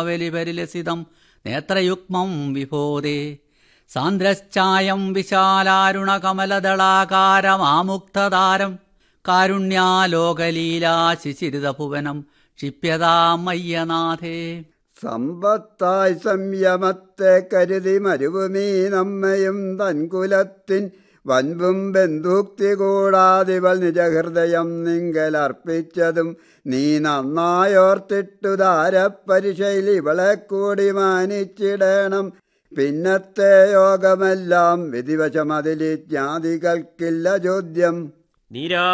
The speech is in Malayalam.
പരിലസിതം നേത്രയുഗ്മം വിഭോദേ സാന്ദ്രശ്ചായം വിശാലാരുണകമലദളാകാരമാമുക്തതാരം കാരുണ്യാലോകലീലാ ശിശിരിതഭുവനം ക്ഷിപ്യതാമയ്യനാഥേ സമ്പത്തായി സംയമത്തെ കരുതി മരുവുമീ നമ്മയും തൻകുലത്തിൻ വൻപും ബന്ധുക്തി കൂടാതിവൾ നിജഹൃദയം നിങ്കലർപ്പിച്ചതും നീ നന്നായോർത്തിട്ടു ധാരപ്പരിശയിൽ ഇവളെ കൂടി മാനിച്ചിടണം പിന്നത്തെ യോഗമെല്ലാം വിധിവശമതിലി ജ്ഞാതികൾക്കില്ല ചോദ്യം നീരാ